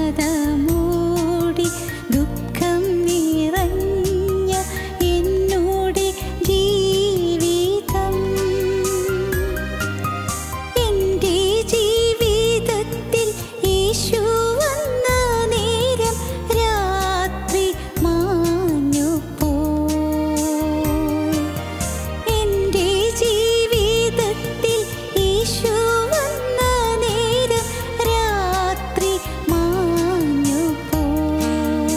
മൂടി ദുഃഖം നിറഞ്ഞ എന്നോടെ ജീവിതം എൻ്റെ ജീവിതത്തിൽ യേശു വന്ന നേരം രാത്രി മാഞ്ഞു പോയി എൻ്റെ ജീവിതത്തിൽ യേശു വന്ന നേരം രാത്രി മാഞ്ഞു പോയി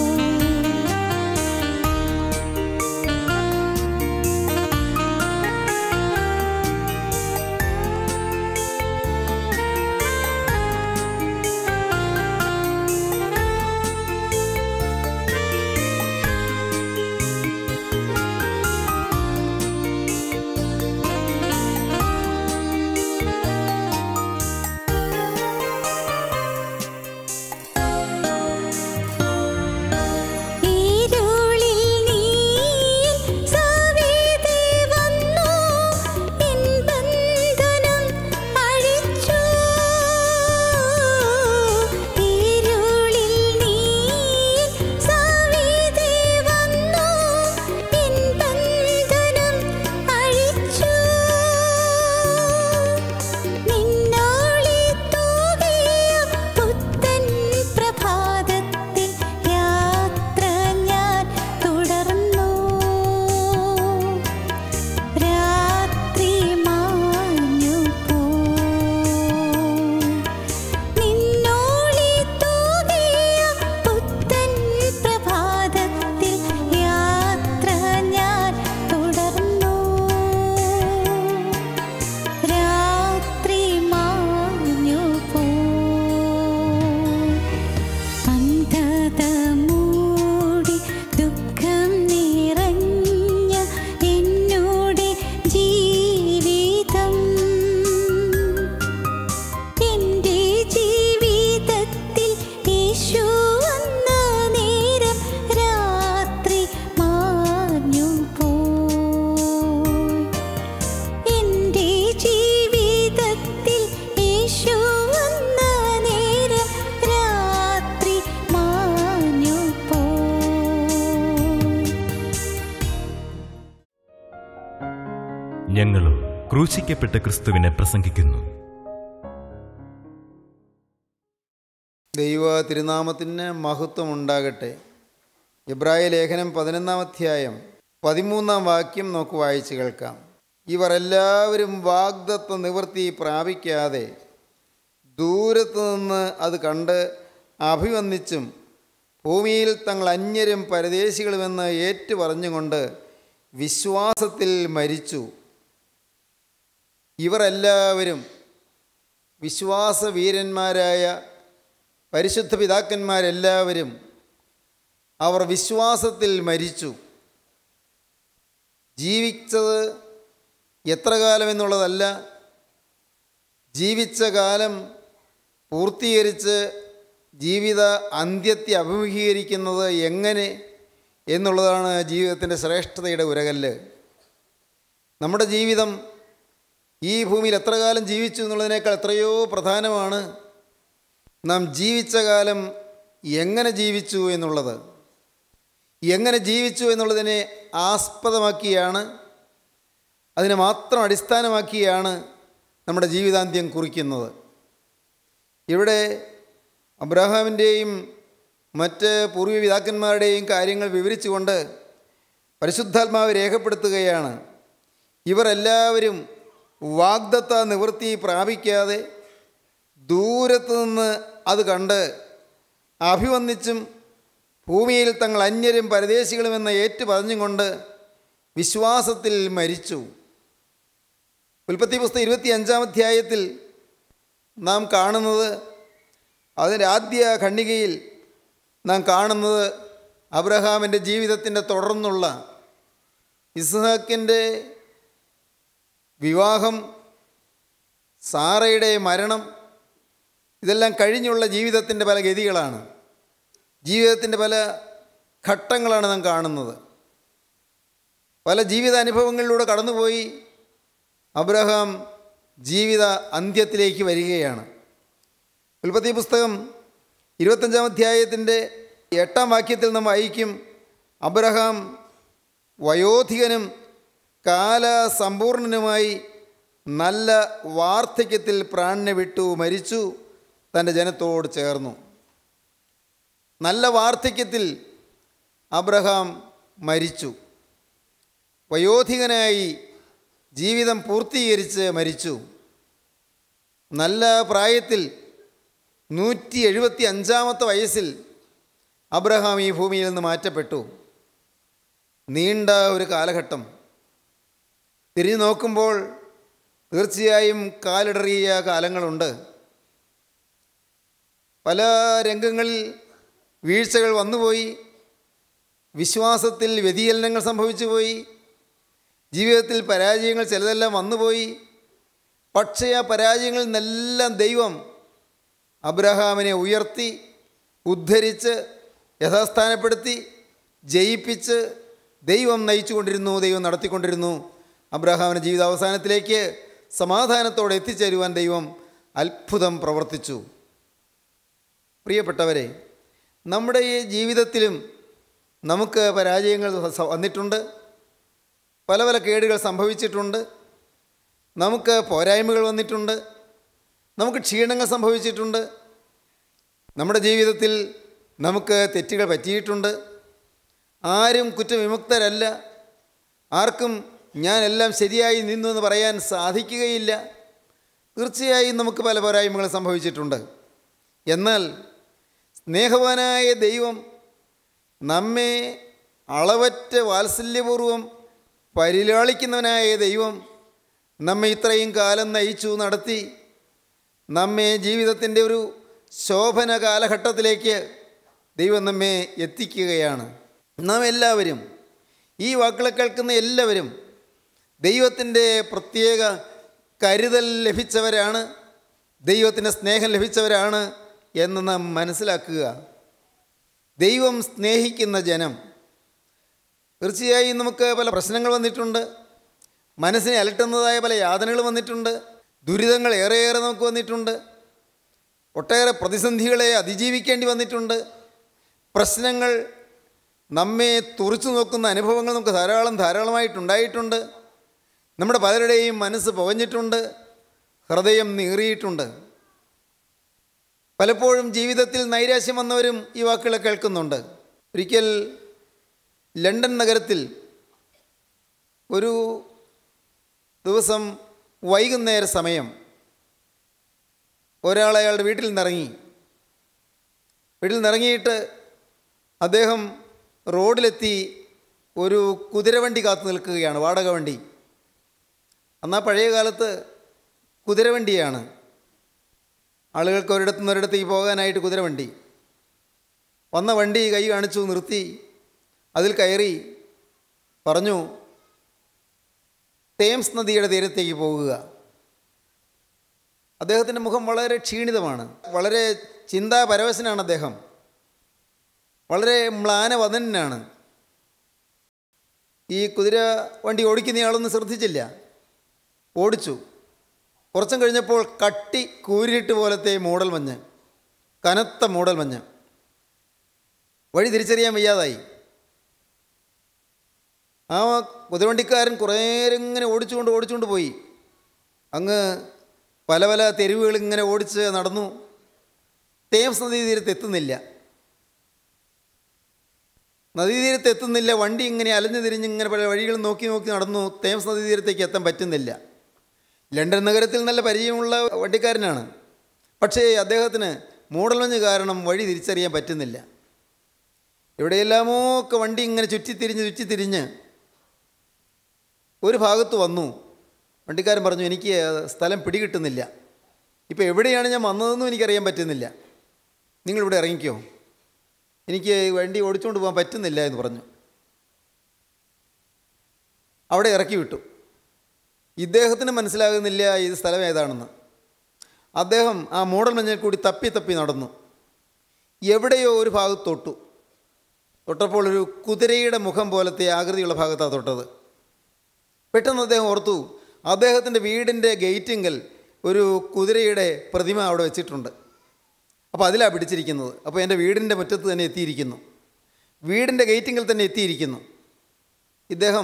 ഈരുളിൽ നീ സവിധി വന്നു എൻ ബന്ധനം അഴിച്ചു ഈരുളിൽ നീ സവിധി വന്നു എൻ ബന്ധനം അഴിച്ചു നിന്നോളി തൂകിയ പുത്തൻ പ്രഭാതത്തിൽ യാത്ര ഞാൻ തുടർന്നു രാത്രി മാഞ്ഞു നിന്നോളി തൂകിയ പുത്തൻ പ്രഭാതത്തിൽ യാത്ര ഞാൻ തുടർന്നു രാത്രി മാഞ്ഞു അന്ധത മൂടി ദുഃഖം നിറഞ്ഞ എന്നോടെ ജീവിതം എൻ്റെ ജീവിതത്തിൽ യേശു വന്ന നേരം രാത്രി മാഞ്ഞു പോയി എൻ്റെ ജീവിതത്തിൽ യേശു വന്ന നേരം രാത്രി മാഞ്ഞു പോയി ഞങ്ങളും ക്രൂശിക്കപ്പെട്ട ക്രിസ്തുവിനെ പ്രസംഗിക്കുന്നു ദൈവ തിരുനാമത്തിന് മഹത്വം ഉണ്ടാകട്ടെ ഇബ്രായ ലേഖനം പതിനൊന്നാം അധ്യായം പതിമൂന്നാം വാക്യം നമുക്ക് വായിച്ചു കേൾക്കാം ഇവർ എല്ലാവരും വാഗ്ദത്വ നിവൃത്തി പ്രാപിക്കാതെ ദൂരത്തു നിന്ന് അത് കണ്ട് അഭിവന്ദിച്ചും ഭൂമിയിൽ തങ്ങൾ അന്യരും പരദേശികളുമെന്ന് ഏറ്റു പറഞ്ഞുകൊണ്ട് വിശ്വാസത്തിൽ മരിച്ചു ഇവർ എല്ലാവരും വിശ്വാസവീരന്മാരായ പരിശുദ്ധ പിതാക്കന്മാരെല്ലാവരും അവർ വിശ്വാസത്തിൽ മരിച്ചു ജീവിച്ചത് എത്ര കാലം എന്നുള്ളതല്ല ജീവിച്ച കാലം പൂർത്തീകരിച്ച് ജീവിത അന്ത്യത്തെ അഭിമുഖീകരിക്കുന്നത് എങ്ങനെ എന്നുള്ളതാണ് ജീവിതത്തിൻ്റെ ശ്രേഷ്ഠതയുടെ ഉരകല്ല് നമ്മുടെ ജീവിതം ഈ ഭൂമിയിൽ എത്ര കാലം ജീവിച്ചു എന്നുള്ളതിനേക്കാൾ എത്രയോ പ്രധാനമാണ് നാം ജീവിച്ച കാലം എങ്ങനെ ജീവിച്ചു എന്നുള്ളത് എങ്ങനെ ജീവിച്ചു എന്നുള്ളതിനെ ആസ്പദമാക്കിയാണ് അതിനെ മാത്രം അടിസ്ഥാനമാക്കിയാണ് നമ്മുടെ ജീവിതാന്ത്യം കുറിക്കുന്നത് ഇവിടെ അബ്രഹാമിൻ്റെയും മറ്റ് പൂർവ്വ പിതാക്കന്മാരുടെയും കാര്യങ്ങൾ വിവരിച്ചുകൊണ്ട് പരിശുദ്ധാത്മാവ് രേഖപ്പെടുത്തുകയാണ് ഇവർ എല്ലാവരും വാഗ്ദത്ത നിവൃത്തി പ്രാപിക്കാതെ ദൂരത്തു നിന്ന് അത് കണ്ട് അഭിവന്ദിച്ചും ഭൂമിയിൽ തങ്ങൾ അന്യരും പരദേശികളുമെന്ന് ഏറ്റു പറഞ്ഞും കൊണ്ട് വിശ്വാസത്തിൽ മരിച്ചു ഉൽപ്പത്തി പുസ്തകം ഇരുപത്തി അഞ്ചാം അധ്യായത്തിൽ നാം കാണുന്നത് അതിൻ്റെ ആദ്യ ഖണ്ഡികയിൽ നാം കാണുന്നത് അബ്രഹാമിൻ്റെ ജീവിതത്തിൻ്റെ തുടർന്നുള്ള ഇസ്ഹാക്കിൻ്റെ വിവാഹം സാറയുടെ മരണം ഇതെല്ലാം കഴിഞ്ഞുള്ള ജീവിതത്തിൻ്റെ പല ഗതികളാണ് ജീവിതത്തിൻ്റെ പല ഘട്ടങ്ങളാണ് നാം കാണുന്നത് പല ജീവിതാനുഭവങ്ങളിലൂടെ കടന്നുപോയി അബ്രഹാം ജീവിത അന്ത്യത്തിലേക്ക് വരികയാണ് ഉൽപ്പത്തി പുസ്തകം ഇരുപത്തഞ്ചാം അധ്യായത്തിൻ്റെ എട്ടാം വാക്യത്തിൽ നാം വായിക്കും അബ്രഹാം വയോധികനും കാലസമ്പൂർണനുമായി നല്ല വാർദ്ധക്യത്തിൽ പ്രാണനെ വിട്ടു മരിച്ചു തൻ്റെ ജനത്തോട് ചേർന്നു നല്ല വാർദ്ധക്യത്തിൽ അബ്രഹാം മരിച്ചു വയോധികനായി ജീവിതം പൂർത്തീകരിച്ച് മരിച്ചു നല്ല പ്രായത്തിൽ നൂറ്റി എഴുപത്തി അഞ്ചാമത്തെ വയസ്സിൽ അബ്രഹാം ഈ ഭൂമിയിൽ നിന്ന് മാറ്റപ്പെട്ടു നീണ്ട ഒരു കാലഘട്ടം തിരിഞ്ഞു നോക്കുമ്പോൾ തീർച്ചയായും കാലിടറിയ കാലങ്ങളുണ്ട് പല രംഗങ്ങളിൽ വീഴ്ചകൾ വന്നുപോയി വിശ്വാസത്തിൽ വ്യതിചലനങ്ങൾ സംഭവിച്ചു പോയി ജീവിതത്തിൽ പരാജയങ്ങൾ ചിലതെല്ലാം വന്നുപോയി പക്ഷേ ആ പരാജയങ്ങളിൽ നിന്നെല്ലാം ദൈവം അബ്രഹാമിനെ ഉയർത്തി ഉദ്ധരിച്ച് യഥാസ്ഥാനപ്പെടുത്തി ജയിപ്പിച്ച് ദൈവം നയിച്ചു കൊണ്ടിരുന്നു ദൈവം നടത്തിക്കൊണ്ടിരുന്നു അബ്രഹാമിൻ്റെ ജീവിതാവസാനത്തിലേക്ക് സമാധാനത്തോടെ എത്തിച്ചേരുവാൻ ദൈവം അത്ഭുതം പ്രവർത്തിച്ചു പ്രിയപ്പെട്ടവരെ നമ്മുടെ ഈ ജീവിതത്തിലും നമുക്ക് പരാജയങ്ങൾ സ- വന്നിട്ടുണ്ട് പല പല കേടുകൾ സംഭവിച്ചിട്ടുണ്ട് നമുക്ക് പോരായ്മകൾ വന്നിട്ടുണ്ട് നമുക്ക് ക്ഷീണങ്ങൾ സംഭവിച്ചിട്ടുണ്ട് നമ്മുടെ ജീവിതത്തിൽ നമുക്ക് തെറ്റുകൾ പറ്റിയിട്ടുണ്ട് ആരും കുറ്റവിമുക്തരല്ല ആർക്കും ഞാൻ എല്ലാം ശരിയായി നിന്നു എന്ന് പറയാൻ സാധിക്കുകയില്ല തീർച്ചയായും നമുക്ക് പല പോരായ്മകൾ സംഭവിച്ചിട്ടുണ്ട് എന്നാൽ സ്നേഹവാനായ ദൈവം നമ്മെ അളവറ്റ വാത്സല്യപൂർവം പരിലാളിക്കുന്നവനായ ദൈവം നമ്മെ ഇത്രയും കാലം നയിച്ചു നടത്തി നമ്മെ ജീവിതത്തിൻ്റെ ഒരു ശോഭന കാലഘട്ടത്തിലേക്ക് ദൈവം നമ്മെ എത്തിക്കുകയാണ് നാം എല്ലാവരും ഈ വാക്കുകളെ കേൾക്കുന്ന എല്ലാവരും ദൈവത്തിൻ്റെ പ്രത്യേക കരുതൽ ലഭിച്ചവരാണ് ദൈവത്തിൻ്റെ സ്നേഹം ലഭിച്ചവരാണ് എന്ന് നാം മനസ്സിലാക്കുക ദൈവം സ്നേഹിക്കുന്ന ജനം തീർച്ചയായും നമുക്ക് പല പ്രശ്നങ്ങൾ വന്നിട്ടുണ്ട് മനസ്സിനെ അലട്ടുന്നതായ പല യാതനകൾ വന്നിട്ടുണ്ട് ദുരിതങ്ങൾ ഏറെയേറെ നമുക്ക് വന്നിട്ടുണ്ട് ഒട്ടേറെ പ്രതിസന്ധികളെ അതിജീവിക്കേണ്ടി വന്നിട്ടുണ്ട് പ്രശ്നങ്ങൾ നമ്മെ തുറച്ചു നോക്കുന്ന അനുഭവങ്ങൾ നമുക്ക് ധാരാളം ധാരാളമായിട്ടുണ്ടായിട്ടുണ്ട് നമ്മുടെ പലരുടെയും മനസ്സ് പുകഞ്ഞിട്ടുണ്ട് ഹൃദയം നീറിയിട്ടുണ്ട് പലപ്പോഴും ജീവിതത്തിൽ നൈരാശ്യം വന്നവരും ഈ വാക്കുകളെ കേൾക്കുന്നുണ്ട് ഒരിക്കൽ ലണ്ടൻ നഗരത്തിൽ ഒരു ദിവസം വൈകുന്നേര സമയം ഒരാൾ അയാളുടെ വീട്ടിൽ നിന്നിറങ്ങി വീട്ടിൽ നിന്നിറങ്ങിയിട്ട് അദ്ദേഹം റോഡിലെത്തി ഒരു കുതിരവണ്ടി കാത്തു നിൽക്കുകയാണ് വാടക വണ്ടി എന്നാൽ പഴയ കാലത്ത് കുതിരവണ്ടിയാണ് ആളുകൾക്ക് ഒരിടത്തു നിന്ന് ഒരിടത്തേക്ക് പോകാനായിട്ട് കുതിരവണ്ടി വന്ന വണ്ടി കൈ കാണിച്ചു നിർത്തി അതിൽ കയറി പറഞ്ഞു തേംസ് നദിയുടെ തീരത്തേക്ക് പോകുക അദ്ദേഹത്തിൻ്റെ മുഖം വളരെ ക്ഷീണിതമാണ് വളരെ ചിന്താപരവശനാണ് അദ്ദേഹം വളരെ മ്ലാനവദനാണ് ഈ കുതിര വണ്ടി ഓടിക്കുന്നയാളൊന്നും ശ്രദ്ധിച്ചില്ല ഓടിച്ചു കുറച്ചും കഴിഞ്ഞപ്പോൾ കട്ടി കൂരിട്ട് പോലത്തെ മൂടൽ മഞ്ഞ് കനത്ത മൂടൽ മഞ്ഞ് വഴി തിരിച്ചറിയാൻ വയ്യാതായി ആ കുതിരവണ്ടിക്കാരൻ കുറേ നേരം ഇങ്ങനെ ഓടിച്ചുകൊണ്ട് ഓടിച്ചുകൊണ്ട് പോയി അങ്ങ് പല പല തെരുവുകൾ ഇങ്ങനെ ഓടിച്ച് നടന്നു തേംസ് നദീ തീരത്ത് എത്തുന്നില്ല നദീതീരത്ത് എത്തുന്നില്ല വണ്ടി ഇങ്ങനെ അലഞ്ഞു തിരിഞ്ഞ് ഇങ്ങനെ പല വഴികൾ നോക്കി നോക്കി നടന്നു തേംസ് നദീതീരത്തേക്ക് എത്താൻ പറ്റുന്നില്ല ലണ്ടൻ നഗരത്തിൽ നല്ല പരിചയമുള്ള വണ്ടിക്കാരനാണ് പക്ഷേ അദ്ദേഹത്തിന് മൂടൽമഞ്ഞ് കാരണം വഴി തിരിച്ചറിയാൻ പറ്റുന്നില്ല എവിടെയെല്ലാമോ ഒക്കെ വണ്ടി ഇങ്ങനെ ചുറ്റിത്തിരിഞ്ഞ് ചുറ്റിത്തിരിഞ്ഞ് ഒരു ഭാഗത്ത് വന്നു വണ്ടിക്കാരൻ പറഞ്ഞു എനിക്ക് സ്ഥലം പിടികിട്ടുന്നില്ല ഇപ്പോൾ എവിടെയാണ് ഞാൻ വന്നതെന്നും എനിക്കറിയാൻ പറ്റുന്നില്ല നിങ്ങളിവിടെ ഇറങ്ങിക്കോ എനിക്ക് വണ്ടി ഓടിച്ചുകൊണ്ട് പോകാൻ പറ്റുന്നില്ല എന്ന് പറഞ്ഞു അവിടെ ഇറക്കി വിട്ടു ഇദ്ദേഹത്തിന് മനസ്സിലാകുന്നില്ല ഇത് സ്ഥലം ഏതാണെന്ന് അദ്ദേഹം ആ മൂടൽ മഞ്ഞിൽ കൂടി തപ്പി തപ്പി നടന്നു എവിടെയോ ഒരു ഭാഗത്ത് തൊട്ടു തൊട്ടപ്പോൾ ഒരു കുതിരയുടെ മുഖം പോലത്തെ ആകൃതിയുള്ള ഭാഗത്താണ് തൊട്ടത് പെട്ടെന്ന് അദ്ദേഹം ഓർത്തു അദ്ദേഹത്തിൻ്റെ വീടിൻ്റെ ഗേറ്റിങ്കൽ ഒരു കുതിരയുടെ പ്രതിമ അവിടെ വെച്ചിട്ടുണ്ട് അപ്പോൾ അതിലാണ് പിടിച്ചിരിക്കുന്നത് അപ്പോൾ എൻ്റെ വീടിൻ്റെ മുറ്റത്ത് തന്നെ എത്തിയിരിക്കുന്നു വീടിൻ്റെ ഗേറ്റിങ്ങിൽ തന്നെ എത്തിയിരിക്കുന്നു ഇദ്ദേഹം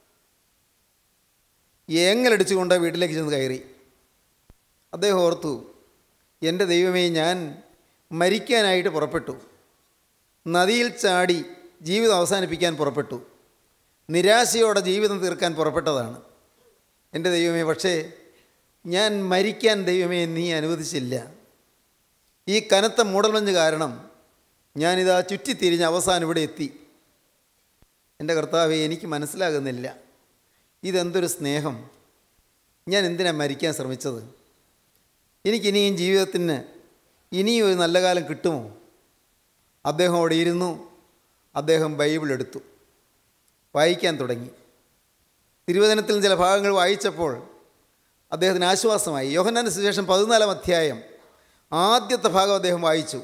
ഏങ്ങലടിച്ചുകൊണ്ട് വീട്ടിലേക്ക് ചെന്ന് കയറി അദ്ദേഹം ഓർത്തു എൻ്റെ ദൈവമേ ഞാൻ മരിക്കാനായിട്ട് പുറപ്പെട്ടു നദിയിൽ ചാടി ജീവിതം അവസാനിപ്പിക്കാൻ പുറപ്പെട്ടു നിരാശയോടെ ജീവിതം തീർക്കാൻ പുറപ്പെട്ടതാണ് എൻ്റെ ദൈവമേ പക്ഷേ ഞാൻ മരിക്കാൻ ദൈവമേ നീ അനുവദിച്ചില്ല ഈ കനത്ത മൂടൽമഞ്ഞ് കാരണം ഞാനിതാ ചുറ്റിത്തിരിഞ്ഞ് അവസാനം ഇവിടെ എത്തി എൻ്റെ കർത്താവെ എനിക്ക് മനസ്സിലാകുന്നില്ല ഇതെന്തൊരു സ്നേഹം ഞാൻ എന്തിനാണ് മരിക്കാൻ ശ്രമിച്ചത് എനിക്കിനിയും ജീവിതത്തിന് ഇനിയും ഒരു നല്ല കാലം കിട്ടുമോ അദ്ദേഹം അവിടെ ഇരുന്നു അദ്ദേഹം ബൈബിൾ എടുത്തു വായിക്കാൻ തുടങ്ങി തിരുവചനത്തിൽ ചില ഭാഗങ്ങൾ വായിച്ചപ്പോൾ അദ്ദേഹത്തിന് ആശ്വാസമായി യോഹന്നാന് സുശേഷം പതിനാലാം അധ്യായം ആദ്യത്തെ ഭാഗം അദ്ദേഹം വായിച്ചു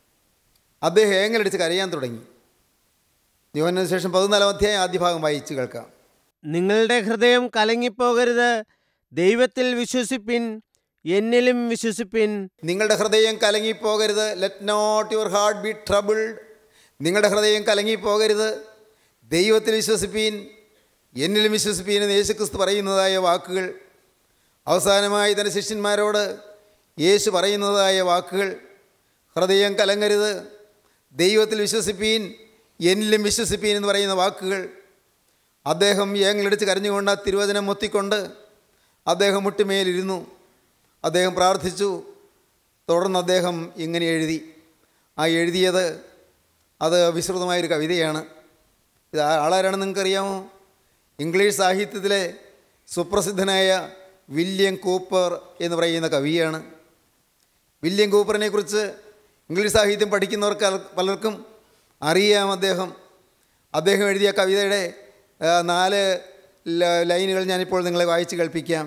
അദ്ദേഹം ഏങ്ങലടിച്ച് കരയാൻ തുടങ്ങി യോഹന്നാന് ശേഷം പതിനാലാം അധ്യായം ആദ്യ ഭാഗം വായിച്ചു കേൾക്കാം നിങ്ങളുടെ ഹൃദയം കലങ്ങിപ്പോകരുത് ദൈവത്തിൽ വിശ്വസിപ്പിൻ എന്നിലും വിശ്വസിപ്പിൻ നിങ്ങളുടെ ഹൃദയം കലങ്ങിപ്പോകരുത് let not your heart be troubled നിങ്ങളുടെ ഹൃദയം കലങ്ങിപ്പോകരുത് ദൈവത്തിൽ വിശ്വസിപ്പീൻ എന്നിലും വിശ്വസിപ്പീൻ എന്ന് യേശുക്രിസ്തു പറയുന്നതായ വാക്കുകൾ അവസാനമായി തൻ്റെ ശിഷ്യന്മാരോട് യേശു പറയുന്നതായ വാക്കുകൾ ഹൃദയം കലങ്ങരുത് ദൈവത്തിൽ വിശ്വസിപ്പീൻ എന്നിലും വിശ്വസിപ്പീൻ എന്ന് പറയുന്ന വാക്കുകൾ അദ്ദേഹം ഏങ്ങളെടുത്ത് കരഞ്ഞുകൊണ്ട് ആ തിരുവചനം മുത്തിക്കൊണ്ട് അദ്ദേഹം മുട്ടുമേലിരുന്നു അദ്ദേഹം പ്രാർത്ഥിച്ചു തുടർന്ന് അദ്ദേഹം ഇങ്ങനെ എഴുതി ആ എഴുതിയത് അത് വിശ്രുതമായൊരു കവിതയാണ് ഇത് ആ- ആളാരാണെന്ന് നിങ്ങൾക്കറിയാമോ ഇംഗ്ലീഷ് സാഹിത്യത്തിലെ സുപ്രസിദ്ധനായ വില്യം കൂപ്പർ എന്ന് പറയുന്ന കവിയാണ് വില്യം കൂപ്പറിനെ കുറിച്ച് ഇംഗ്ലീഷ് സാഹിത്യം പഠിക്കുന്നവർക്ക് ആൾ- പലർക്കും അറിയാം അദ്ദേഹം അദ്ദേഹം എഴുതിയ കവിതയുടെ ആ, നാല് ല- ലൈനുകൾ ഞാനിപ്പോൾ നിങ്ങളെ വായിച്ച് കേൾപ്പിക്കാം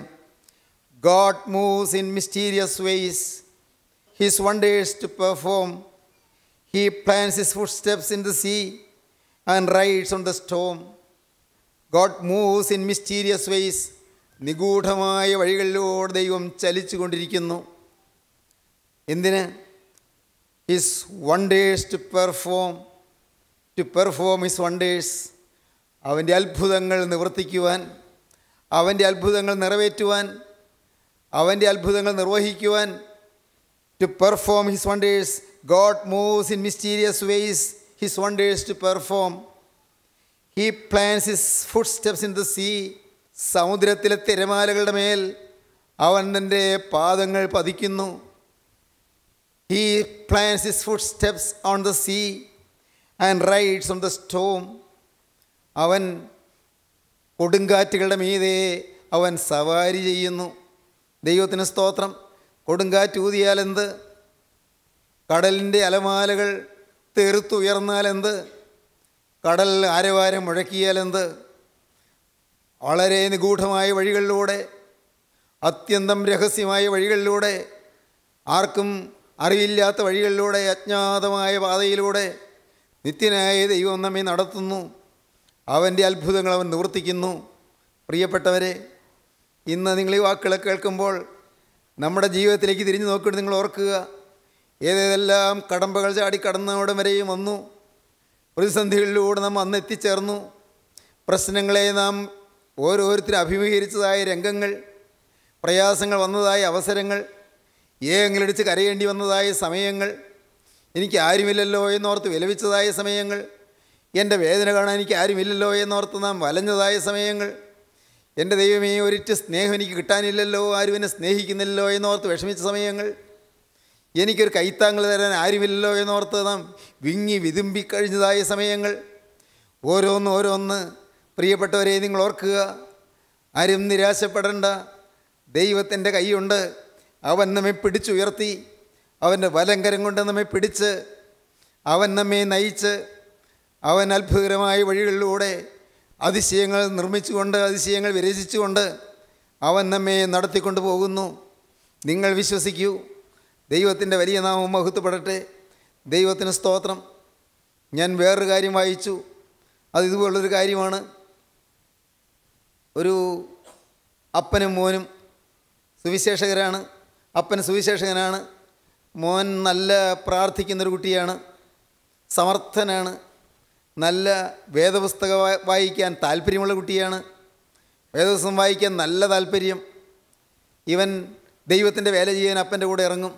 God moves in mysterious ways his wonders to perform he plants his footsteps in the sea and rides on the storm God moves in mysterious ways നിഗൂഢമായ വഴികളിലൂടെ ദൈവം ചലിച്ചു കൊണ്ടിരിക്കുന്നു എന്തിന് his wonders to perform to perform his wonders അവൻ്റെ അത്ഭുതങ്ങൾ നിവർത്തിക്കുവാൻ അവൻ്റെ അത്ഭുതങ്ങൾ നിറവേറ്റുവാൻ അവൻ്റെ അത്ഭുതങ്ങൾ നിർവഹിക്കുവാൻ to perform his wonders God moves in mysterious ways his wonders to perform he plants his footsteps in the sea സമുദ്രത്തിലെ തിരമാലകളുടെ മേൽ അവൻ തൻ്റെ പാദങ്ങൾ പതിക്കുന്നു he plants his footsteps on the sea and rides on the storm അവൻ കൊടുങ്കാറ്റുകളുടെ മീതെ അവൻ സവാരി ചെയ്യുന്നു ദൈവത്തിന് സ്തോത്രം കൊടുങ്കാറ്റ് ഊതിയാലെന്ത് കടലിൻ്റെ അലമാലകൾ തെറുത്തുയർന്നാലെന്ത് കടൽ ആരവാരം മുഴക്കിയാലെന്ത് വളരെ നിഗൂഢമായ വഴികളിലൂടെ അത്യന്തം രഹസ്യമായ വഴികളിലൂടെ ആർക്കും അറിവില്ലാത്ത വഴികളിലൂടെ അജ്ഞാതമായ പാതയിലൂടെ നിത്യനായ ദൈവം നമ്മെ നടത്തുന്നു അവൻ്റെ അത്ഭുതങ്ങൾ അവൻ നിവർത്തിക്കുന്നു പ്രിയപ്പെട്ടവരെ ഇന്ന് നിങ്ങൾ ഈ വാക്കുകളെ കേൾക്കുമ്പോൾ നമ്മുടെ ജീവിതത്തിലേക്ക് തിരിഞ്ഞു നോക്കിയിട്ട് നിങ്ങൾ ഓർക്കുക ഏതേതെല്ലാം കടമ്പകൾ ചാടി കടന്നവിടെ വരെയും വന്നു പ്രതിസന്ധികളിലൂടെ നാം അന്ന് എത്തിച്ചേർന്നു പ്രശ്നങ്ങളെ നാം ഓരോരുത്തരും അഭിമുഖീകരിച്ചതായ രംഗങ്ങൾ പ്രയാസങ്ങൾ വന്നതായ അവസരങ്ങൾ ഏങ്ങളടിച്ച് കരയേണ്ടി വന്നതായ സമയങ്ങൾ എനിക്ക് ആരുമില്ലല്ലോ എന്നോർത്ത് വിലപിച്ചതായ സമയങ്ങൾ എൻ്റെ വേദന കാണാൻ എനിക്ക് ആരുമില്ലല്ലോ എന്നോർത്ത് നാം വലഞ്ഞതായ സമയങ്ങൾ എൻ്റെ ദൈവമേ ഒരിറ്റ് സ്നേഹം എനിക്ക് കിട്ടാനില്ലല്ലോ ആരും എന്നെ സ്നേഹിക്കുന്നില്ലല്ലോ എന്നോർത്ത് വിഷമിച്ച സമയങ്ങൾ എനിക്കൊരു കൈത്താങ്ങൾ തരാൻ ആരുമില്ലല്ലോ എന്നോർത്ത് നാം വിങ്ങി വിതുമ്പി കഴിഞ്ഞതായ സമയങ്ങൾ ഓരോന്ന് ഓരോന്ന് പ്രിയപ്പെട്ടവരെ നിങ്ങൾ ഓർക്കുക ആരും നിരാശപ്പെടേണ്ട ദൈവത്തിൻ്റെ കൈയുണ്ട് അവൻ നമ്മെ പിടിച്ചുയർത്തി അവൻ്റെ വലങ്കരം കൊണ്ട് നമ്മെ പിടിച്ച് അവൻ നമ്മെ നയിച്ച് അവൻ അത്ഭുതകരമായ വഴികളിലൂടെ അതിശയങ്ങൾ നിർമ്മിച്ചുകൊണ്ട് അതിശയങ്ങൾ വിരചിച്ചുകൊണ്ട് അവൻ നമ്മെ നടത്തിക്കൊണ്ട് പോകുന്നു നിങ്ങൾ വിശ്വസിക്കൂ ദൈവത്തിൻ്റെ വലിയ നാമം മഹത്വപ്പെടട്ടെ ദൈവത്തിന് സ്തോത്രം ഞാൻ വേറൊരു കാര്യം വായിച്ചു അത് ഇതുപോലുള്ളൊരു കാര്യമാണ് ഒരു അപ്പനും മോനും സുവിശേഷകരാണ് അപ്പൻ സുവിശേഷകനാണ് മോൻ നല്ല പ്രാർത്ഥിക്കുന്നൊരു കുട്ടിയാണ് സമർത്ഥനാണ് നല്ല വേദപുസ്തകം വാ- വായിക്കാൻ താല്പര്യമുള്ള കുട്ടിയാണ് വേദപുസ്തകം വായിക്കാൻ നല്ല താല്പര്യം ഇവൻ ദൈവത്തിൻ്റെ വേല ചെയ്യാൻ അപ്പൻ്റെ കൂടെ ഇറങ്ങും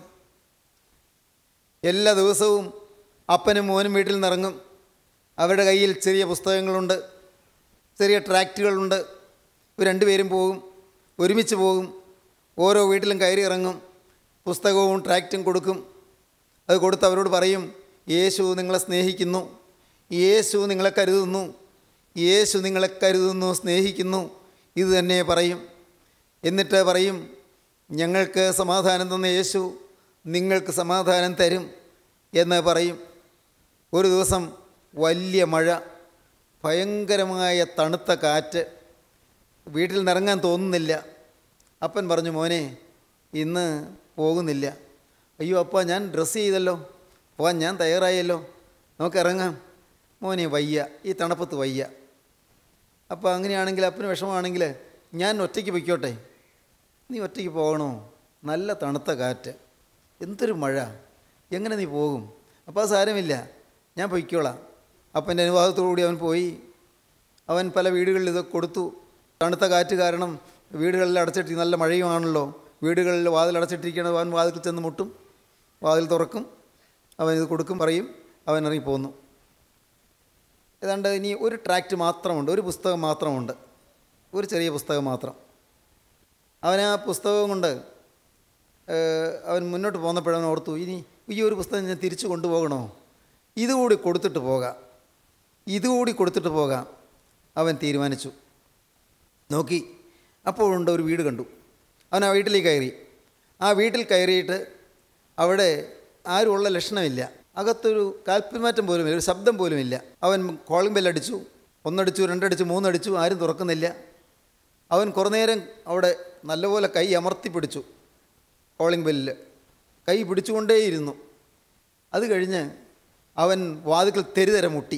എല്ലാ ദിവസവും അപ്പനും മോനും വീട്ടിൽ നിന്ന് ഇറങ്ങും അവരുടെ കയ്യിൽ ചെറിയ പുസ്തകങ്ങളുണ്ട് ചെറിയ ട്രാക്റ്റുകളുണ്ട് ഇവർ രണ്ടുപേരും പോകും ഒരുമിച്ച് പോകും ഓരോ വീട്ടിലും കയറി ഇറങ്ങും പുസ്തകവും ട്രാക്റ്റും കൊടുക്കും അത് കൊടുത്ത് അവരോട് പറയും യേശു നിങ്ങളെ സ്നേഹിക്കുന്നു യേശു നിങ്ങളെ കരുതുന്നു യേശു നിങ്ങളെ കരുതുന്നു സ്നേഹിക്കുന്നു ഇത് തന്നെ പറയും എന്നിട്ട് പറയും ഞങ്ങൾക്ക് സമാധാനം തന്ന യേശു നിങ്ങൾക്ക് സമാധാനം തരും എന്ന് പറയും ഒരു ദിവസം വലിയ മഴ ഭയങ്കരമായ തണുത്ത കാറ്റ് വീട്ടിൽ നിന്ന് ഇറങ്ങാൻ തോന്നുന്നില്ല അപ്പൻ പറഞ്ഞു മോനെ ഇന്ന് പോകുന്നില്ല അയ്യോ അപ്പ ഞാൻ ഡ്രസ്സ് ചെയ്തല്ലോ പോകാൻ ഞാൻ തയ്യാറായല്ലോ നമുക്ക് ഇറങ്ങാം മോനെ വയ്യ ഈ തണുപ്പത്ത് വയ്യ അപ്പോൾ അങ്ങനെയാണെങ്കിൽ അപ്പന് വിഷമമാണെങ്കിൽ ഞാൻ ഒറ്റയ്ക്ക് പൊയ്ക്കോട്ടെ നീ ഒറ്റയ്ക്ക് പോകണോ നല്ല തണുത്ത കാറ്റ് എന്തൊരു മഴ എങ്ങനെ നീ പോകും അപ്പോൾ അത് സാരമില്ല ഞാൻ പൊയ്ക്കോളാം അപ്പൻ്റെ അനുവാദത്തോടുകൂടി അവൻ പോയി അവൻ പല വീടുകളിൽ ഇതൊക്കെ കൊടുത്തു തണുത്ത കാറ്റ് കാരണം വീടുകളിൽ അടച്ചിട്ട് നല്ല മഴയുമാണല്ലോ വീടുകളിൽ വാതിൽ അടച്ചിട്ടിരിക്കണത് അവൻ വാതിൽ ചെന്ന് മുട്ടും വാതിൽ തുറക്കും അവൻ ഇത് കൊടുക്കും പറയും അവൻ ഇറങ്ങി പോന്നു ഏതാണ്ട് ഇനി ഒരു ട്രാക്റ്റ് മാത്രമുണ്ട് ഒരു പുസ്തകം മാത്രമുണ്ട് ഒരു ചെറിയ പുസ്തകം മാത്രം അവൻ ആ പുസ്തകം കൊണ്ട് ഏഹ്, അവൻ മുന്നോട്ട് പോന്നപ്പോഴവൻ ഓർത്തു ഇനി ഈ ഒരു പുസ്തകം ഞാൻ തിരിച്ചു കൊണ്ടുപോകണോ ഇതുകൂടി കൊടുത്തിട്ട് പോകാം ഇതുകൂടി കൊടുത്തിട്ട് പോകാം അവൻ തീരുമാനിച്ചു നോക്കി അപ്പോഴുണ്ട് ഒരു വീട് കണ്ടു അവൻ ആ വീട്ടിലേക്ക് കയറി ആ വീട്ടിൽ കയറിയിട്ട് അവിടെ ആരുമുള്ള ലക്ഷണമില്ല അകത്തൊരു കാൽപ്പിമാറ്റം പോലുമില്ല ഒരു ശബ്ദം പോലുമില്ല അവൻ കോളിംഗ് ബെല്ലടിച്ചു ഒന്നടിച്ചു രണ്ടടിച്ചു മൂന്നടിച്ചു ആരും തുറക്കുന്നില്ല അവൻ കുറേ നേരം അവിടെ നല്ലപോലെ കൈ അമർത്തി പിടിച്ചു കോളിംഗ് ബെല്ലിൽ കൈ പിടിച്ചുകൊണ്ടേയിരുന്നു അത് കഴിഞ്ഞ് അവൻ വാതിക്കൽ തെരുതര മുട്ടി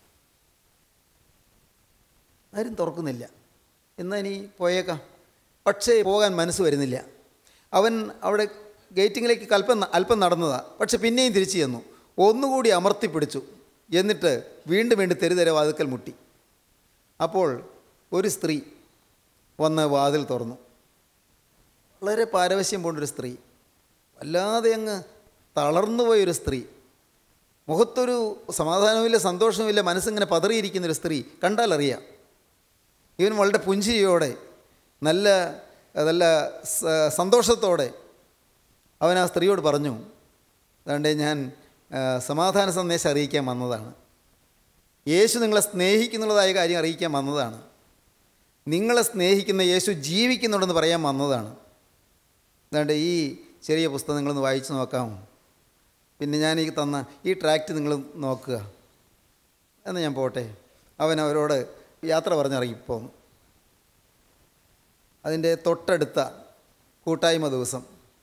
ആരും തുറക്കുന്നില്ല എന്നാൽ ഇനി പോയേക്കാം പക്ഷേ പോകാൻ മനസ്സ് വരുന്നില്ല അവൻ അവിടെ ഗേറ്റിങ്ങിലേക്ക് അല്പം അല്പം നടന്നതാ പക്ഷെ പിന്നെയും തിരിച്ചു ചെന്നു ഒന്നുകൂടി അമർത്തി പിടിച്ചു എന്നിട്ട് വീണ്ടും വീണ്ടും തെരുതെര വാതിക്കൽ മുട്ടി അപ്പോൾ ഒരു സ്ത്രീ വന്ന് വാതിൽ തുറന്നു വളരെ പാരവശ്യം പോണ്ടൊരു സ്ത്രീ വല്ലാതെ അങ്ങ് തളർന്നുപോയൊരു സ്ത്രീ മുഖത്തൊരു സമാധാനവുമില്ല സന്തോഷവുമില്ല മനസ്സിങ്ങനെ പതറിയിരിക്കുന്നൊരു സ്ത്രീ കണ്ടാലറിയാം ഇവൻ വളരെ പുഞ്ചിരിയോടെ നല്ല നല്ല സ- സന്തോഷത്തോടെ അവൻ ആ സ്ത്രീയോട് പറഞ്ഞു അതുകൊണ്ട് ഞാൻ ആ, സമാധാന സന്ദേശം അറിയിക്കാൻ വന്നതാണ് യേശു നിങ്ങളെ സ്നേഹിക്കുന്നുള്ളതായ കാര്യം അറിയിക്കാൻ വന്നതാണ് നിങ്ങളെ സ്നേഹിക്കുന്ന യേശു ജീവിക്കുന്നുണ്ടെന്ന് പറയാൻ വന്നതാണ് അതുകൊണ്ട് ഈ ചെറിയ പുസ്തകം നിങ്ങളൊന്ന് വായിച്ചു നോക്കാമോ പിന്നെ ഞാൻ ഈ തന്ന ഈ ട്രാക്റ്റ് നിങ്ങൾ നോക്കുക എന്ന് ഞാൻ പോട്ടെ അവൻ അവരോട് യാത്ര പറഞ്ഞിറങ്ങിപ്പോന്നു അതിൻ്റെ തൊട്ടടുത്ത കൂട്ടായ്മ ദിവസം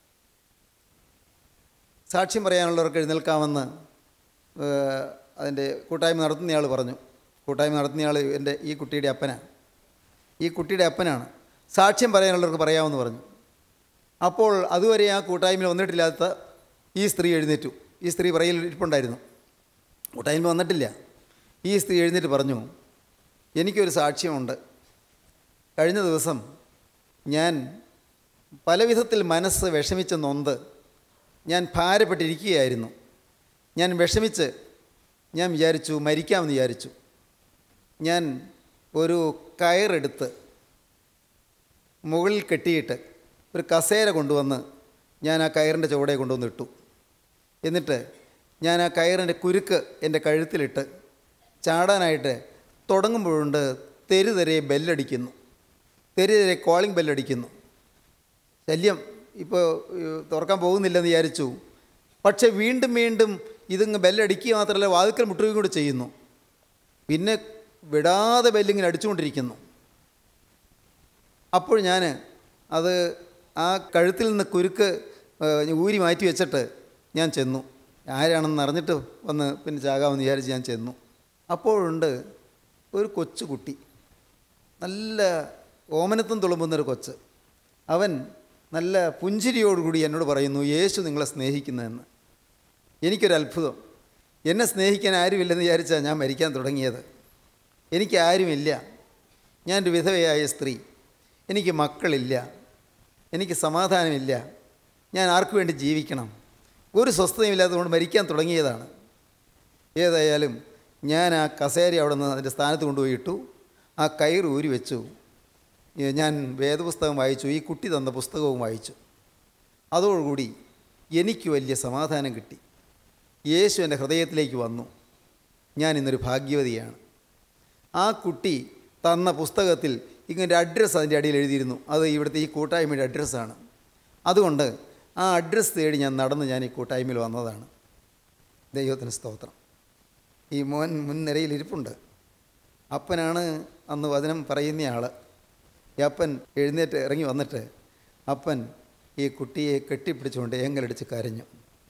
സാക്ഷ്യം പറയാനുള്ളവർക്ക് എഴുന്നേൽക്കാമെന്ന് ഏഹ്, അതിൻ്റെ കൂട്ടായ്മ നടത്തുന്നയാൾ പറഞ്ഞു കൂട്ടായ്മ നടത്തുന്നയാൾ എൻ്റെ ഈ കുട്ടിയുടെ അപ്പനാണ് ഈ കുട്ടിയുടെ അപ്പനാണ് സാക്ഷ്യം പറയാനുള്ളവർക്ക് പറയാമെന്ന് പറഞ്ഞു അപ്പോൾ അതുവരെ ആ കൂട്ടായ്മയിൽ വന്നിട്ടില്ലാത്ത ഈ സ്ത്രീ എഴുന്നേറ്റു ഈ സ്ത്രീ പറയിൽ ഇരിപ്പുണ്ടായിരുന്നു കൂട്ടായ്മ വന്നിട്ടില്ല ഈ സ്ത്രീ എഴുന്നേറ്റ് പറഞ്ഞു എനിക്കൊരു സാക്ഷ്യമുണ്ട് കഴിഞ്ഞ ദിവസം ഞാൻ പലവിധത്തിൽ മനസ്സ് വിഷമിച്ച് നൊന്ത് ഞാൻ ഭാരപ്പെട്ടിരിക്കുകയായിരുന്നു ഞാൻ വിഷമിച്ച് ഞാൻ വിചാരിച്ചു മരിക്കാമെന്ന് വിചാരിച്ചു ഞാൻ ഒരു കയറെടുത്ത് മുകളിൽ കെട്ടിയിട്ട് ഒരു കസേര കൊണ്ടുവന്ന് ഞാൻ ആ കയറിൻ്റെ ചുവടെ കൊണ്ടുവന്ന് ഇട്ടു എന്നിട്ട് ഞാൻ ആ കയറിൻ്റെ കുരുക്ക് എൻ്റെ കഴുത്തിലിട്ട് ചാടാനായിട്ട് തുടങ്ങുമ്പോഴുണ്ട് തെരുതെരെ ബെല്ലടിക്കുന്നു തെരുതെരെ കോളിംഗ് ബെല്ലടിക്കുന്നു ശല്യം ഇപ്പോൾ ഏഹ്, തുറക്കാൻ പോകുന്നില്ലെന്ന് വിചാരിച്ചു പക്ഷേ വീണ്ടും വീണ്ടും ഇതിങ്ങ് ബെല്ലടിക്കുക മാത്രമല്ല വാതിക്കൽ മുട്ടുകയും കൂടി ചെയ്യുന്നു പിന്നെ വിടാതെ ബെല്ലിങ്ങനെ അടിച്ചുകൊണ്ടിരിക്കുന്നു അപ്പോൾ ഞാൻ അത് ആ കഴുത്തിൽ നിന്ന് കുരുക്ക് ഏഹ്, ഊരി മാറ്റി വെച്ചിട്ട് ഞാൻ ചെന്നു ആരാണെന്ന് അറിഞ്ഞിട്ട് വന്ന് പിന്നെ ചാകാമെന്ന് വിചാരിച്ച് ഞാൻ ചെന്നു അപ്പോഴുണ്ട് ഒരു കൊച്ചു കുട്ടി നല്ല ഓമനത്വം തുളുമ്പുന്നൊരു കൊച്ച് അവൻ നല്ല പുഞ്ചിരിയോടുകൂടി എന്നോട് പറയുന്നു യേശു നിങ്ങളെ സ്നേഹിക്കുന്നതെന്ന് എനിക്കൊരു അത്ഭുതം എന്നെ സ്നേഹിക്കാൻ ആരുമില്ലെന്ന് വിചാരിച്ചാൽ ഞാൻ മരിക്കാൻ തുടങ്ങിയത് എനിക്ക് ആരുമില്ല ഞാനൊരു വിധവയായ സ്ത്രീ എനിക്ക് മക്കളില്ല എനിക്ക് സമാധാനമില്ല ഞാൻ ആർക്കു വേണ്ടി ജീവിക്കണം ഒരു സ്വസ്ഥതയുമില്ലാത്തതുകൊണ്ട് മരിക്കാൻ തുടങ്ങിയതാണ് ഏതായാലും ഞാൻ ആ കസേര അവിടെ നിന്ന് അതിൻ്റെ സ്ഥാനത്ത് കൊണ്ടുപോയി ഇട്ടു ആ കയറ് ഊരി വെച്ചു ഏ, ഞാൻ വേദപുസ്തകം വായിച്ചു ഈ കുട്ടി തന്ന പുസ്തകവും വായിച്ചു അതോടുകൂടി എനിക്ക് വലിയ സമാധാനം കിട്ടി യേശു എൻ്റെ ഹൃദയത്തിലേക്ക് വന്നു ഞാൻ ഇന്നൊരു ഭാഗ്യവതിയാണ് ആ കുട്ടി തന്ന പുസ്തകത്തിൽ ഇങ്ങനെ അഡ്രസ്സ് അതിൻ്റെ അടിയിൽ എഴുതിയിരുന്നു അത് ഇവിടുത്തെ ഈ കൂട്ടായ്മയുടെ അഡ്രസ്സാണ് അതുകൊണ്ട് ആ അഡ്രസ്സ് തേടി ഞാൻ നടന്ന് ഞാൻ ഈ കൂട്ടായ്മയിൽ വന്നതാണ് ദൈവത്തിന് സ്തോത്രം ഈ മോൻ മുൻനിരയിൽ ഇരിപ്പുണ്ട് അപ്പനാണ് അന്ന് വചനം പറയുന്നയാൾ ഈ അപ്പൻ എഴുന്നേറ്റ് ഇറങ്ങി വന്നിട്ട് അപ്പൻ ഈ കുട്ടിയെ കെട്ടിപ്പിടിച്ചുകൊണ്ട് ഏങ്ങലടിച്ച് കരഞ്ഞു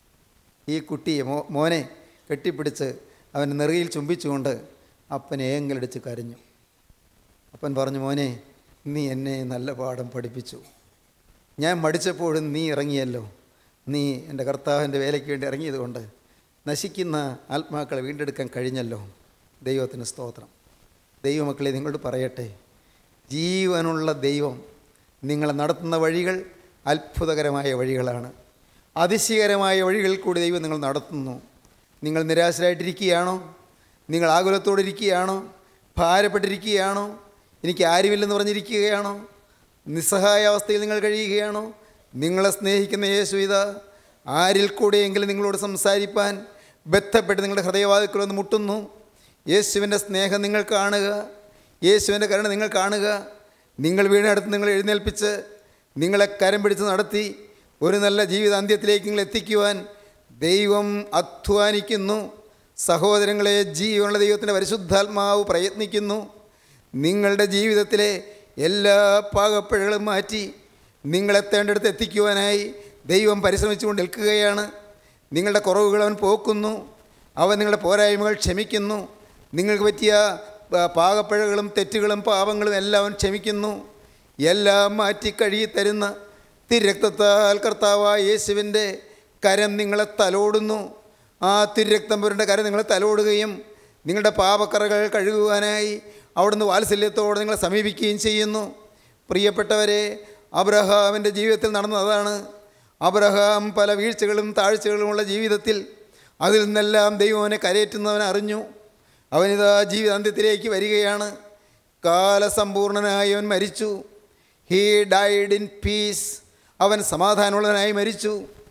ഈ കുട്ടിയെ മോ മോനെ കെട്ടിപ്പിടിച്ച് അവൻ നെറുകയിൽ ചുംബിച്ചുകൊണ്ട് അപ്പൻ ഏങ്ങലടിച്ച് കരഞ്ഞു അപ്പൻ പറഞ്ഞു മോനെ നീ എന്നെ നല്ല പാഠം പഠിപ്പിച്ചു ഞാൻ മടിച്ചപ്പോഴും നീ ഇറങ്ങിയല്ലോ നീ എൻ്റെ കർത്താവിൻ്റെ വേലയ്ക്ക് വേണ്ടി ഇറങ്ങിയതുകൊണ്ട് നശിക്കുന്ന ആത്മാക്കളെ വീണ്ടെടുക്കാൻ കഴിഞ്ഞല്ലോ ദൈവത്തിന് സ്തോത്രം ദൈവമക്കളെ നിങ്ങളോട് പറയട്ടെ ജീവനുള്ള ദൈവം നിങ്ങളെ നടത്തുന്ന വഴികൾ അത്ഭുതകരമായ വഴികളാണ് അതിശയകരമായ വഴികളിൽ കൂടി ദൈവം നിങ്ങൾ നടത്തുന്നു നിങ്ങൾ നിരാശരായിട്ടിരിക്കുകയാണോ നിങ്ങൾ ആകുലത്തോടിരിക്കുകയാണോ ഭാരപ്പെട്ടിരിക്കുകയാണോ എനിക്ക് ആരുമില്ലെന്ന് പറഞ്ഞിരിക്കുകയാണോ നിസ്സഹായ അവസ്ഥയിൽ നിങ്ങൾ കഴിയുകയാണോ നിങ്ങളെ സ്നേഹിക്കുന്ന യേശു ഇതാ ആരിൽ കൂടെയെങ്കിലും നിങ്ങളോട് സംസാരിപ്പാൻ ബന്ധപ്പെട്ട് നിങ്ങളുടെ ഹൃദയവാതിക്കൽ ഒന്ന് മുട്ടുന്നു യേശുവിൻ്റെ സ്നേഹം നിങ്ങൾ കാണുക യേശുവിൻ്റെ കരുണ നിങ്ങൾ കാണുക നിങ്ങൾ വീണടുത്ത് നിങ്ങൾ എഴുന്നേൽപ്പിച്ച് നിങ്ങളെ കരം പിടിച്ച് നടത്തി ഒരു നല്ല ജീവിതാന്ത്യത്തിലേക്ക് നിങ്ങൾ എത്തിക്കുവാൻ ദൈവം അധ്വാനിക്കുന്നു സഹോദരങ്ങളെ ജീവനുള്ള ദൈവത്തിൻ്റെ പരിശുദ്ധാത്മാവ് പ്രയത്നിക്കുന്നു നിങ്ങളുടെ ജീവിതത്തിലെ എല്ലാ പാകപ്പിഴകളും മാറ്റി നിങ്ങളെത്തേണ്ടടുത്ത് എത്തിക്കുവാനായി ദൈവം പരിശ്രമിച്ചുകൊണ്ട് നിൽക്കുകയാണ് നിങ്ങളുടെ കുറവുകൾ അവൻ പോക്കുന്നു അവൻ നിങ്ങളുടെ പോരായ്മകൾ ക്ഷമിക്കുന്നു നിങ്ങൾക്ക് പറ്റിയ പ- പാകപ്പിഴകളും തെറ്റുകളും പാപങ്ങളും എല്ലാം അവൻ ക്ഷമിക്കുന്നു എല്ലാം മാറ്റി കഴുകി തരുന്ന തിരക്തത്താൽ കർത്താവായ യേശുവിൻ്റെ കരം നിങ്ങളെ തലോടുന്നു ആ തിരക്തം പുരൻ്റെ കരം നിങ്ങളെ തലോടുകയും നിങ്ങളുടെ പാപക്കറകൾ കഴുകുവാനായി അവിടുന്ന് വാത്സല്യത്തോടെ നിങ്ങളെ സമീപിക്കുകയും ചെയ്യുന്നു പ്രിയപ്പെട്ടവരെ അബ്രഹാമിൻ്റെ ജീവിതത്തിൽ നടന്നതാണ് അബ്രഹാം പല വീഴ്ചകളും താഴ്ചകളുമുള്ള ജീവിതത്തിൽ അതിൽ നിന്നെല്ലാം ദൈവം അവനെ കരയേറ്റുന്നവൻ അറിഞ്ഞു അവനിതാ ജീവിതാന്ത്യത്തിലേക്ക് വരികയാണ് കാലസമ്പൂർണനായി അവൻ മരിച്ചു ഹീ ഡൈഡ് ഇൻ പീസ് അവൻ സമാധാനമുള്ളവനായി മരിച്ചു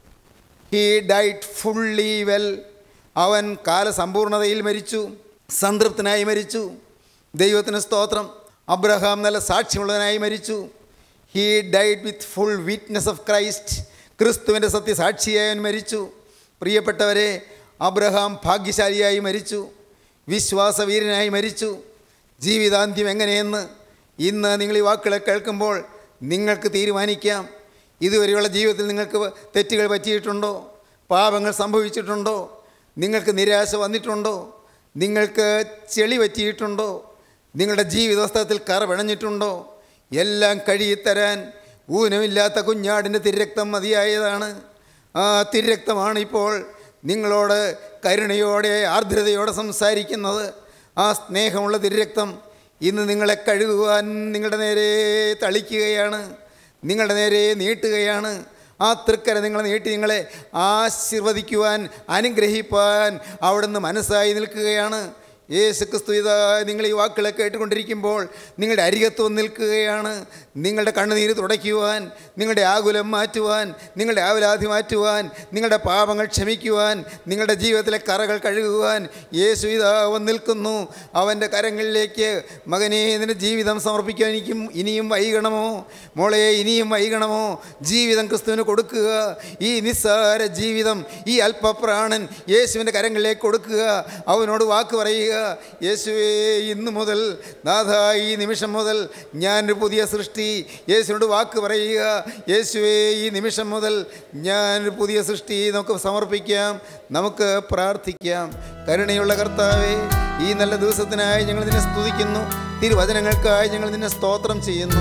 ഹീ ഡൈറ്റ് ഫുള്ളി വെൽ അവൻ കാലസമ്പൂർണതയിൽ മരിച്ചു സംതൃപ്തനായി മരിച്ചു ദൈവത്തിന് സ്തോത്രം അബ്രഹാം നല്ല സാക്ഷ്യമുള്ളവനായി മരിച്ചു he died with full witness of Christ ക്രിസ്തുവിൻ്റെ സത്യസാക്ഷിയായി അവൻ മരിച്ചു പ്രിയപ്പെട്ടവരെ അബ്രഹാം ഭാഗ്യശാലിയായി മരിച്ചു വിശ്വാസവീരനായി മരിച്ചു ജീവിതാന്ത്യം എങ്ങനെയെന്ന് ഇന്ന് നിങ്ങൾ ഈ വാക്കുകളെ കേൾക്കുമ്പോൾ നിങ്ങൾക്ക് തീരുമാനിക്കാം ഇതുവരെയുള്ള ജീവിതത്തിൽ നിങ്ങൾക്ക് തെറ്റുകൾ പറ്റിയിട്ടുണ്ടോ പാപങ്ങൾ സംഭവിച്ചിട്ടുണ്ടോ നിങ്ങൾക്ക് നിരാശ വന്നിട്ടുണ്ടോ നിങ്ങൾക്ക് ചെളി പറ്റിയിട്ടുണ്ടോ നിങ്ങളുടെ ജീവിതവസ്ഥത്തിൽ കറ പിണഞ്ഞിട്ടുണ്ടോ എല്ലാം കഴുകിത്തരാൻ ഊനമില്ലാത്ത കുഞ്ഞാടിൻ്റെ തിരക്തം മതിയായതാണ് ആ തിരക്തമാണ് ഇപ്പോൾ നിങ്ങളോട് കരുണയോടെ ആർദ്രതയോടെ സംസാരിക്കുന്നത് ആ സ്നേഹമുള്ള തിരക്തം ഇന്ന് നിങ്ങളെ കഴുകുവാൻ നിങ്ങളുടെ നേരെ തളിക്കുകയാണ് നിങ്ങളുടെ നേരെ നീട്ടുകയാണ് ആ തൃക്കര നിങ്ങളെ നീട്ടി നിങ്ങളെ ആശീർവദിക്കുവാൻ അനുഗ്രഹിപ്പാൻ അവിടുന്ന് മനസ്സായി നിൽക്കുകയാണ് യേശു ക്രിസ്തു ഇതാ നിങ്ങൾ ഈ വാക്കുകളെ കേട്ടുകൊണ്ടിരിക്കുമ്പോൾ നിങ്ങളുടെ അരികത്ത് വന്ന് നിൽക്കുകയാണ് നിങ്ങളുടെ കണ്ണുനീര് തുടയ്ക്കുവാൻ നിങ്ങളുടെ ആകുലം മാറ്റുവാൻ നിങ്ങളുടെ ആവലാധി മാറ്റുവാൻ നിങ്ങളുടെ പാപങ്ങൾ ക്ഷമിക്കുവാൻ നിങ്ങളുടെ ജീവിതത്തിലെ കറകൾ കഴുകുവാൻ യേശു ഇതാ വന്ന് നിൽക്കുന്നു അവൻ്റെ കരങ്ങളിലേക്ക് മകനെ നിന്റെ ജീവിതം സമർപ്പിക്കാൻ എനിക്കും ഇനിയും വൈകണമോ മോളെ ഇനിയും വൈകണമോ ജീവിതം ക്രിസ്തുവിന് കൊടുക്കുക ഈ നിസ്സാര ജീവിതം ഈ അല്പപ്രാണൻ യേശുവിൻ്റെ കരങ്ങളിലേക്ക് കൊടുക്കുക അവനോട് വാക്ക് പറയുക യേശുവേ ഇന്നു മുതൽ നാഥ ഈ നിമിഷം മുതൽ ഞാനൊരു പുതിയ സൃഷ്ടി യേശുവിനോട് വാക്ക് പറയുക യേശുവേ ഈ നിമിഷം മുതൽ ഞാനൊരു പുതിയ സൃഷ്ടി നമുക്ക് സമർപ്പിക്കാം നമുക്ക് പ്രാർത്ഥിക്കാം കരുണയുള്ള കർത്താവേ ഈ നല്ല ദിവസത്തിനായി ഞങ്ങൾ നിന്നെ സ്തുതിക്കുന്നു തിരുവചനങ്ങൾക്കായി ഞങ്ങൾ നിന്നെ സ്തോത്രം ചെയ്യുന്നു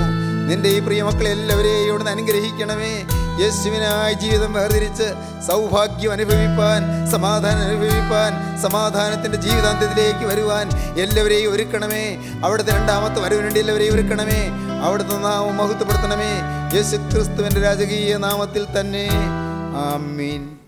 നിന്റെ ഈ പ്രിയ മക്കളെ എല്ലാവരെയും ഇവിടുന്ന് അനുഗ്രഹിക്കണമേ യേശുവിനായി ജീവിതം വേർതിരിച്ച് സൗഭാഗ്യം അനുഭവിപ്പാൻ സമാധാനം അനുഭവിപ്പാൻ സമാധാനത്തിൻ്റെ ജീവിതാന്ത്യത്തിലേക്ക് വരുവാൻ എല്ലാവരെയും ഒരുക്കണമേ അവിടുത്തെ രണ്ടാമത്തെ വരവിന് വേണ്ടി എല്ലാവരെയും ഒരുക്കണമേ അവിടുത്തെ നാമം മഹത്വപ്പെടുത്തണമേ യേശു ക്രിസ്തുവിൻ്റെ രാജകീയ നാമത്തിൽ തന്നെ ആമീൻ